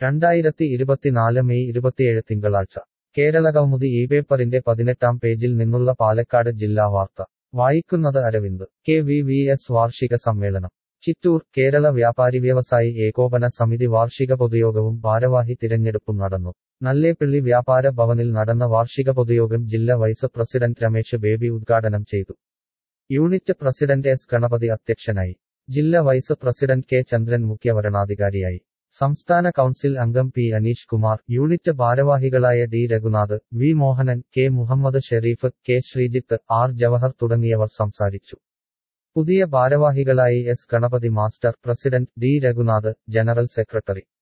രണ്ടായിരത്തി ഇരുപത്തിനാല് മെയ് ഇരുപത്തിയേഴ് തിങ്കളാഴ്ച കേരള കൗമുദി ഈ പേപ്പറിന്റെ പതിനെട്ടാം പേജിൽ നിന്നുള്ള പാലക്കാട് ജില്ലാ വാർത്ത വായിക്കുന്നത് Aravind K V V S വാർഷിക സമ്മേളനം ചിറ്റൂർ കേരള വ്യാപാരി വ്യവസായി ഏകോപന സമിതി വാർഷിക പൊതുയോഗവും ഭാരവാഹി തിരഞ്ഞെടുപ്പും നടന്നു നല്ലേപ്പിള്ളി വ്യാപാര ഭവനിൽ നടന്ന വാർഷിക പൊതുയോഗം ജില്ലാ വൈസ് പ്രസിഡന്റ് രമേശ് ബേബി ഉദ്ഘാടനം ചെയ്തു യൂണിറ്റ് പ്രസിഡന്റ് എസ് ഗണപതി അധ്യക്ഷനായി ജില്ലാ വൈസ് പ്രസിഡന്റ് കെ ചന്ദ്രൻ മുഖ്യ വരണാധികാരിയായി സംസ്ഥാന കൗൺസിൽ അംഗം പി അനീഷ് കുമാർ യൂണിറ്റ് ഭാരവാഹികളായ D Raghunath V Mohanan K Muhammad Sharif K Sreejith R Jawahar തുടങ്ങിയവർ സംസാരിച്ചു പുതിയ ഭാരവാഹികളായി S Ganapathi master president D Raghunath general secretary